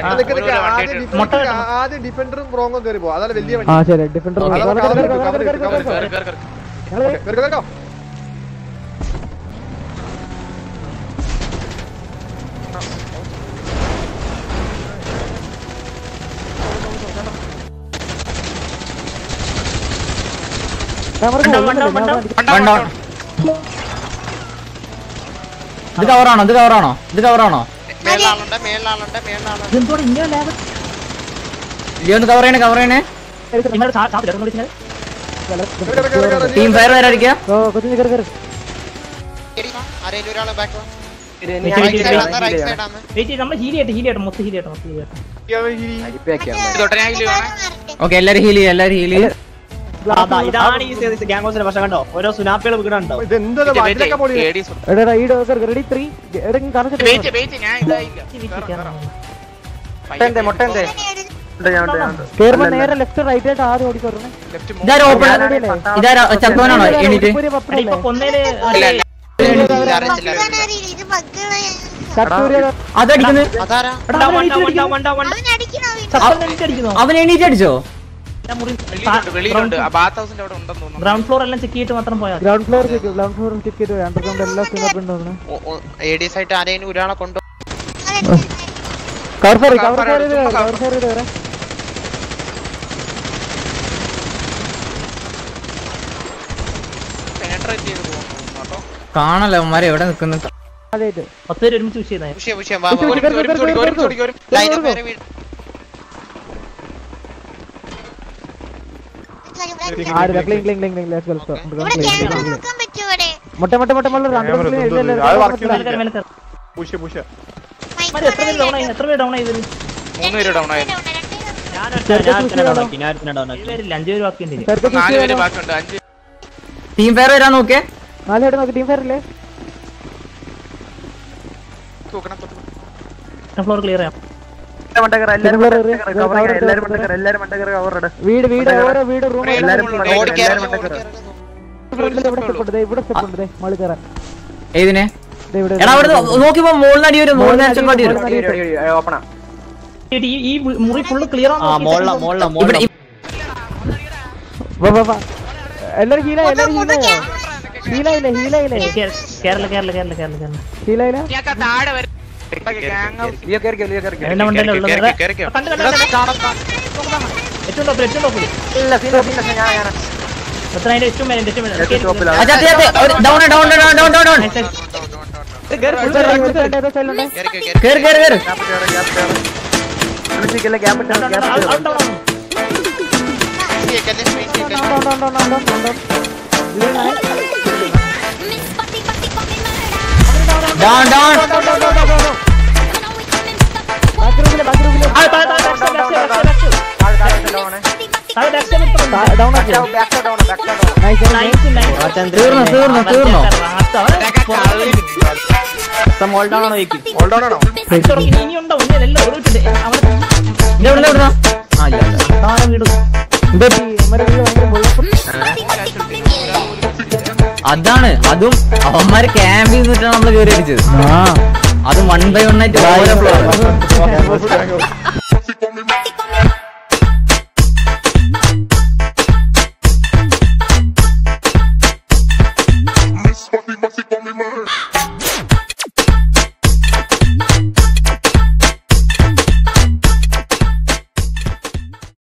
നിക്ക് നിക്ക്. ഒരു വണ്ടി ആദ്യം ഇട്ടിട്ട് ഡിഫൻഡർ ആദ്യം ഡിഫൻഡറും റോങ്ങും കയറി പോകും അതാണ് വലിയ വണ്ടി ആ ശരി ഡിഫൻഡർ അതാണ് cover ഇട്ട്, cover ഇട്ട്, cover ഇട്ട്. കേറ്, കേറ്, കേറ്. ഓക്കേ, കേറിക്കോ, കേറിക്കോ. One down. ഇത് കവറാണോ ഇത് കവറാണോ ഇത് കവറാണോ മേളിലാളുണ്ട് മേളിലാളുണ്ട് മേളിലാളുണ്ട് ഇതെന്തോടെ ഇങ്ങനെ ലാബ് ലിയോ ഒന്ന് കവർ ചെയ്യണേ കവർ ചെയ്യണേ നിങ്ങളുടെ സാധ്യത വിളിക്കുന്നത് കേറി, കേറി, കേറി, കേറി. ടീം ഫയർ വരാതിരിക്കുക കൊച്ചിന് കയറി കയറി ആരേലും ഒരാള് back wait wait right side ആണ് വെയിറ്റ് നമ്മൾ ഹീൽ ചെയ്യട്ടെ ഹീൽ ചെയ്യട്ടെ മൊത്തം ഹീൽ ചെയ്യട്ടെ മൊത്തം ഹീൽ ചെയ്യട്ടെ തൊട്ടേ ഞാൻ ഇതില് വേണേ ഓക്കെ എല്ലാരും ഹീൽ ചെയ്യുക എല്ലാരും ഹീൽ ചെയ്യുക അതാ, ഇതാണ് ഈ ഗ്യാങ് ഹൗസിന്റെ പ്രശ്നം കണ്ടോ ഓരോ സുനാപ്പികൾ വീണുണ്ടോ ഇത് എന്താ വണ്ടിയൊക്കെ പൊടി ADs ഉണ്ട്. എടാ ഈ റെഡി ത്രീ എവിടെയെങ്കിലും കാണിച്ചിട്ട് വെയിറ്റ് വെയിറ്റ് ഞാൻ ഇതായില്ല മുട്ടന്റെ മുട്ടന്റെ കേറുമ്പോ നേരെ ലെഫ്റ്റ് റൈറ്റ് ആയിട്ട് ആദ്യം ഓടിക്കോറണേ ലെഫ്റ്റ് ഇതാരും ഓപ്പൺ ഇതാരാ ചത്തോനാണോ എണീറ്റ് ഇപ്പൊ കൊന്നേല് ഇല്ല ഇല്ല അറിയില്ല ഇത് മക്കളെ അതടിക്കുന്നത് അതാരാ അടിക്കണോ അവൻ എണീറ്റ് അടിച്ചോ വെളിയിലുണ്ട് വെളിയിലുണ്ട് ആ ബാത്ത് ഹൗസിന്റെ അവിടെ ഉണ്ടെന്ന് തോന്നുന്നു ഗ്രൗണ്ട് ഫ്ലോർ എല്ലാം ചെക്ക് ചെയ്തിട്ട് മാത്രം പോയാൽ ground floor check ground floor check ചെയ്തു അണ്ടർഗ്രൗണ്ട് എല്ലാ ഫിംഗർ പ്രിന്റ് ആണ് ഏഡീസ് ആയിട്ട് ആരെയും ഒരാളെ കൊണ്ടു cover for cover Cover for എടുത്തു, കവർ cover. ഫോർ വരാം പെനട്രേറ്റ് ചെയ്ത് പോകുന്നു കേട്ടോ കാണല്ലോ അവന്മാരെ എവിടെ നിക്കുന്നു അതായിട്ട് പത്ത് പേര് ഒരുമിച്ച് വിഷ് ചെയ്താൽ വിഷയം വിഷയം വാ വാ, ഒരുമിച്ച് ഒരുമിച്ച് ഓടിക്കോ, ഒരുമിച്ച് ഓടിക്കോ, ഒരുമിച്ച് ലൈൻ പേരെ വീട് ആടില്ല clean clean clean clean let's go stop ഇവിടെ ക്യാമറ നോക്കാൻ പറ്റുമോ ഇവിടെ മുട്ട മുട്ട മുട്ട മുള്ള അണ്ടർഗ്രൗണ്ട് ഇല്ല ഇല്ല അത് work ഇല്ല ചെയ്യുന്നില്ല. മേലെ കയറി. പുഷ പുഷ ഇവന്മാര് എത്ര പേര് ഡൗൺ ആയി എത്ര പേര് ഡൗൺ ആയത് മൂന്ന് പേര് ഡൗൺ ആയിരുന്നു ഞാൻ ഡൗൺ ആക്കി ഞാൻ ഡൗൺ ആക്കി പേരില്ല അഞ്ചു പേര് ബാക്കി ഉണ്ട് ചെറുക്കൻ നാല് പേര് പുഷ് ബാക്കിയുണ്ട് അഞ്ച് ടീം ഫയർ വരാൻ നോക്കേ നാല് ഹെഡ് നോക്കി ടീം ഫയർ ഇല്ലേ തൂക്കണം തൊട്ട് ഫ്ലോർ ക്ലിയർ ചെയ്യാം വീട് വീട് ഓരോ വീട് റൂം ഓടി കയറി ഓടി കയറി ഇവിടെ സ്റ്റെപ്പ് ഉണ്ട് ദേ ഇവിടെ സ്റ്റെപ്പ് ഉണ്ട് ദേ മാളി കയറാൻ ഏതിനെ ദേ ഇവിടെ എടാ അവിടെ നോക്കിയപ്പോ മോളിന് അടി വരും മോളിന് അടിച്ചപ്പോ അടി വരും ഈ ഈ മുറി ഫുള്ള് ക്ലിയർ ആ മോളില മോളില ഇവിടെ മോളില വാ വാ വാ എല്ലാരും ഹീല എല്ലാരും ഹീല ഹീലായില്ലേ ഹീലായില്ലേ കേരള കേരള കേരള കേരള കേരള ഹീലായില്ല ഞങ്ങൾക്ക് താഴെ വരും ഗ്യാങ് ഹൗസ് എന്നെ മണ്ടല്ലോ ഉള്ളത് കേറി, കേറി, കേറി. കണ്ടു കണ്ടു ഏറ്റവും ടോപ്പിൽ ഏറ്റവും ടോപ്പിൽ എത്ര അതിന്റെ ഏറ്റവും മേലെ ഏറ്റവും മേലെ down down down down down down ഏതോ സൈഡിലുണ്ട് കേറി, കേറി, കേറി. കേറ് കേറ് കേറ് സ്പേസ് ചെയ്യക്കല്ലേ, സ്പേസ് ചെയ്യക്കല്ലേ. ഉണ്ടോ, ഉണ്ടോ, ഉണ്ടോ, ഉണ്ടോ, ഉണ്ടോ, ഉണ്ടോ. ഇതിലാണ്. ഡൗൺ ഡൗൺ ബാക്ക് റൂമില് ബാക്ക് റൂമില് ഡൗൺ ആക്കി നൈസ് നൈസ് തീർന്നു തീർന്നു തീർന്നു മോൾ ഡൗൺ ആണോ ചോദിക്കും ഹോൾഡ് ഓൺ ആണോ ഇനിയുണ്ടോ എല്ലാം ഓടിയിട്ടുണ്ട് അവിടെ ഇത് എവിടുന്നാ എവിടുന്നാ ആ ഇല്ല ഇല്ല. താഴെ വീട് എന്താ ഈ അമ്മയുടെ വീട് ഭയങ്കര bulletproof? അതാണ് അതും അവന്മാര് ക്യാമ്പ് ചെയ്തിട്ടാണ് നമ്മള് കയറി അടിച്ചത് ആ അത് വൺ ബൈ വൺ ആയിട്ട് ഓരോ floor Gang house, gang house.